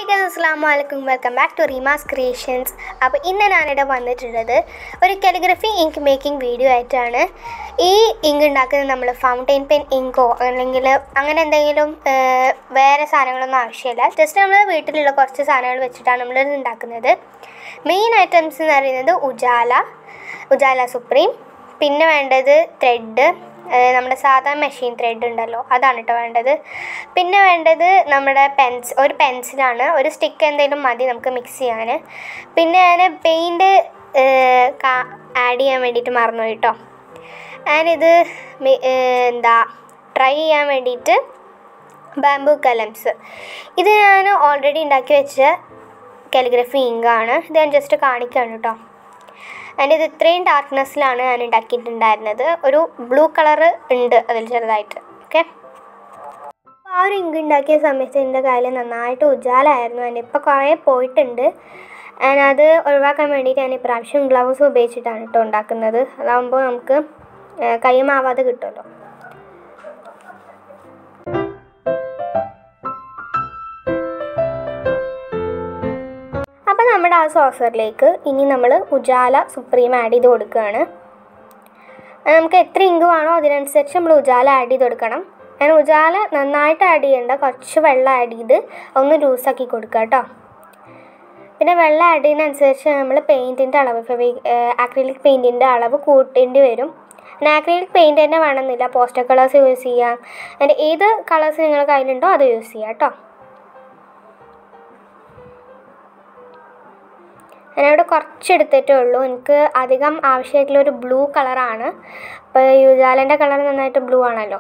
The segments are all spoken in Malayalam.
ഗൈസ് അസ്സാം വലൈക്കും welcome back to Reemas creations അപ്പോൾ ഇന്ന് ഞാനിവിടെ വന്നിട്ടുള്ളത് ഒരു കാലിഗ്രഫി ഇങ്ക് മേക്കിംഗ് വീഡിയോ ആയിട്ടാണ് ഈ ഇങ്ക് ഉണ്ടാക്കുന്നത് നമ്മൾ ഫൗണ്ടെയിൻ പെൻ ഇങ്കോ അല്ലെങ്കിൽ അങ്ങനെ എന്തെങ്കിലും ആ, വേറെ സാധനങ്ങളൊന്നും ആവശ്യമില്ല ജസ്റ്റ് നമ്മൾ വീട്ടിലുള്ള കുറച്ച് സാധനങ്ങൾ വെച്ചിട്ടാണ് നമ്മൾ ഇത് ഉണ്ടാക്കുന്നത് മെയിൻ ഐറ്റംസ് എന്ന് പറയുന്നത് ഉജാല ഉജാല സുപ്രീം പിന്നെ വേണ്ടത് ത്രെഡ് നമ്മുടെ സാധാ മെഷീൻ ത്രെഡ് ഉണ്ടല്ലോ അതാണ് കേട്ടോ വേണ്ടത് പിന്നെ വേണ്ടത് നമ്മുടെ പെൻസ് ഒരു പെൻസിലാണ് ഒരു സ്റ്റിക്ക് എന്തെങ്കിലും മതി നമുക്ക് മിക്സ് ചെയ്യാൻ പിന്നെ ഞാൻ പെയിൻറ്റ് ആഡ് ചെയ്യാൻ വേണ്ടിയിട്ട് മറന്നു കേട്ടോ ഞാനിത് മി- ഏഹ് എന്താ ട്രൈ ചെയ്യാൻ വേണ്ടിയിട്ട് ബാംബു കലംസ് ഇത് ഞാൻ ഓൾറെഡി ഉണ്ടാക്കി വെച്ച കാലിഗ്രഫി ഇങ്കാണ് ഇത് ഞാൻ ജസ്റ്റ് കാണിക്കുകയാണ് കേട്ടോ ആൻഡ് ഇത് ഇത്രയും ഡാർക്ക്നെസ്സിലാണ് ഞാൻ ഉണ്ടാക്കിയിട്ടുണ്ടായിരുന്നത് ഒരു ബ്ലൂ കളറ് ഉണ്ട് അതിൽ ചെറുതായിട്ട് ഓക്കെ ആ ഒരു ഇങ്ക് ഉണ്ടാക്കിയ സമയത്ത് എൻ്റെ കയ്യിൽ നന്നായിട്ട് ഉജാലായിരുന്നു ആൻഡ് ഇപ്പോൾ കുറേ പോയിട്ടുണ്ട് ആൻഡ് അത് ഒഴിവാക്കാൻ വേണ്ടിയിട്ട് ഞാൻ ഇപ്രാവശ്യം ഗ്ലൗസ് ഉപയോഗിച്ചിട്ടാണ് കേട്ടോ ഉണ്ടാക്കുന്നത് അതാകുമ്പോൾ നമുക്ക് ഏഹ്, കൈമാവാതെ കിട്ടുമല്ലോ അപ്പോൾ നമ്മുടെ ആ സോസറിലേക്ക് ഇനി നമ്മൾ ഉജാല സുപ്രീം ആഡ് ചെയ്ത് കൊടുക്കുകയാണ് അത് നമുക്ക് എത്ര ഇങ്ക് വേണോ അതിനനുസരിച്ച് നമ്മൾ ഉജാല ആഡ് ചെയ്ത് കൊടുക്കണം ഞാൻ ഉജാല നന്നായിട്ട് ആഡ് ചെയ്യേണ്ട കുറച്ച് വെള്ളം ആഡ് ചെയ്ത് ഒന്ന് ലൂസാക്കി കൊടുക്കുക കേട്ടോ പിന്നെ വെള്ളം ആഡ് ചെയ്യുന്നതനുസരിച്ച് നമ്മൾ പെയിൻറ്റിൻ്റെ അളവ് ഫെവി ആക്രിലിക് പെയിൻറ്റിൻ്റെ അളവ് കൂട്ടേണ്ടി വരും പിന്നെ ആക്രിലിക് പെയിൻറ്റ് തന്നെ വേണമെന്നില്ല പോസ്റ്റർ കളേഴ്സ് യൂസ് ചെയ്യാം അതിൻ്റെ ഏത് കളേഴ്സ് നിങ്ങളുടെ കയ്യിലുണ്ടോ അത് യൂസ് ചെയ്യാം കേട്ടോ ഞാനിവിടെ കുറച്ച് എടുത്തിട്ടേ ഉള്ളൂ എനിക്ക് അധികം ആവശ്യമായിട്ടുള്ള ഒരു ബ്ലൂ കളറാണ് അപ്പോൾ യുജാലൻ്റെ കളർ നന്നായിട്ട് ബ്ലൂ ആണല്ലോ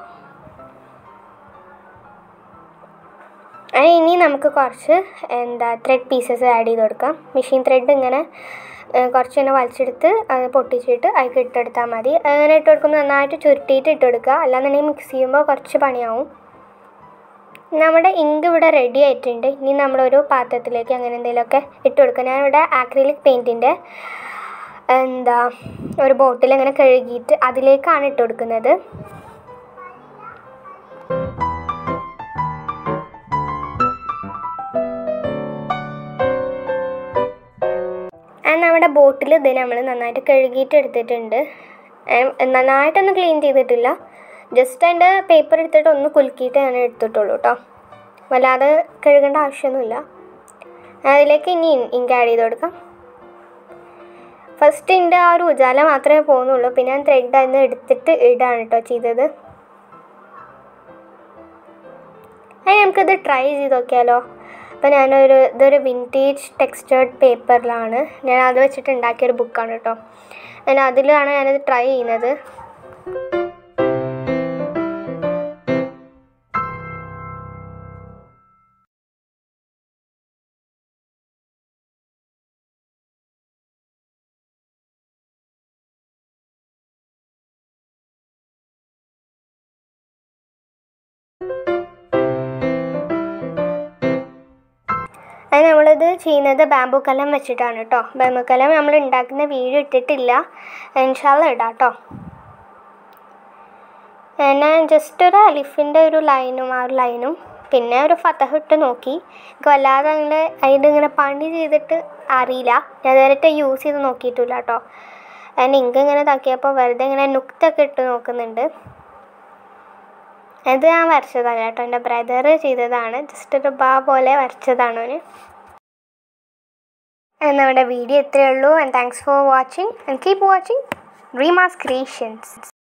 അതിന് ഇനി നമുക്ക് കുറച്ച് എന്താ ത്രെഡ് പീസസ് ആഡ് ചെയ്ത് കൊടുക്കാം മെഷീൻ ത്രെഡ് ഇങ്ങനെ ഏഹ്, കുറച്ച് ഇങ്ങനെ വലിച്ചെടുത്ത് അത് പൊട്ടിച്ചിട്ട് അതിൽ ഇട്ടെടുത്താൽ മതി അങ്ങനെ ഇട്ട് കൊടുക്കുമ്പോൾ നന്നായിട്ട് ചുരുട്ടിയിട്ട് ഇട്ട് കൊടുക്കുക അല്ലാന്നുണ്ടെങ്കിൽ മിക്സ് ചെയ്യുമ്പോൾ കുറച്ച് പണിയാവും നമ്മുടെ ഇങ്ക് ഇവിടെ റെഡി ആയിട്ടുണ്ട് ഇനി നമ്മളൊരു പാത്രത്തിലേക്ക് അങ്ങനെ എന്തെങ്കിലുമൊക്കെ ഇട്ട് കൊടുക്കുക ഞാനിവിടെ ആക്രിലിക് പെയിൻറ്റിൻ്റെ എന്താ ഒരു ബോട്ടിൽ അങ്ങനെ കഴുകിയിട്ട് അതിലേക്കാണ് ഇട്ട് കൊടുക്കുന്നത് ആൻഡ് നമ്മുടെ ബോട്ടിൽ ഇത് നമ്മൾ നന്നായിട്ട് കഴുകിയിട്ട് എടുത്തിട്ടുണ്ട് And നന്നായിട്ടൊന്നും ക്ലീൻ ചെയ്തിട്ടില്ല ജസ്റ്റ് അതിൻ്റെ പേപ്പർ എടുത്തിട്ട് ഒന്ന് കുലുക്കിയിട്ട് ഞാൻ എടുത്തിട്ടുള്ളൂ കേട്ടോ വല്ലാതെ കഴുകേണ്ട ആവശ്യമൊന്നുമില്ല അതിലേക്ക് ഇനി ഇങ്ക് ആഡ് ചെയ്ത് കൊടുക്കാം ഫസ്റ്റ് എൻ്റെ ആ ഒരു ഉജാല മാത്രമേ പോകുന്നുള്ളൂ പിന്നെ ഞാൻ ത്രെഡ് അതിന് എടുത്തിട്ട് ഇടാണ് കേട്ടോ ചെയ്തത് അതിന് നമുക്കിത് ട്രൈ ചെയ്ത് നോക്കിയാലോ അപ്പോൾ ഞാനൊരു ഇതൊരു വിൻറ്റേജ് ടെക്സ്റ്റേർഡ് പേപ്പറിലാണ് ഞാൻ അത് വെച്ചിട്ട് ഉണ്ടാക്കിയൊരു ബുക്കാണ് കേട്ടോ ഞാൻ അതിലാണ് ഞാനിത് ട്രൈ ചെയ്യുന്നത് അത് നമ്മളിത് ചെയ്യുന്നത് ബാംബു കലം വെച്ചിട്ടാണ് കേട്ടോ ബാംബു കലം നമ്മൾ ഉണ്ടാക്കുന്ന വീഡിയോ ഇട്ടിട്ടില്ല ഇൻഷാല്ല ഇടാം കേട്ടോ ഞാൻ ജസ്റ്റ് ഒരു അലിഫിൻ്റെ ഒരു ലൈനും ആ ഒരു ലൈനും പിന്നെ ഒരു ഫതഹ് ഇട്ട് നോക്കി എനിക്ക് വല്ലാതെ അങ്ങനെ അതിൻ്റെ ഇങ്ങനെ പണി ചെയ്തിട്ട് അറിയില്ല ഞാൻ നേരിട്ട് യൂസ് ചെയ്ത് നോക്കിയിട്ടില്ല കേട്ടോ ഞാൻ ഇങ്ക് ഇങ്ങനെ താക്കിയപ്പോൾ വെറുതെ ഇങ്ങനെ നുക്തൊക്കെ ഇട്ട് നോക്കുന്നുണ്ട് ഇത് ഞാൻ വരച്ചതാണ് കേട്ടോ എൻ്റെ ബ്രദർ ചെയ്തതാണ് ജസ്റ്റ് ഒരു ബാ പോലെ വരച്ചതാണ് അവന് And നമ്മുടെ വീഡിയോ ഇത്രയേ ഉള്ളൂ and thanks for watching and keep watching Reemas creations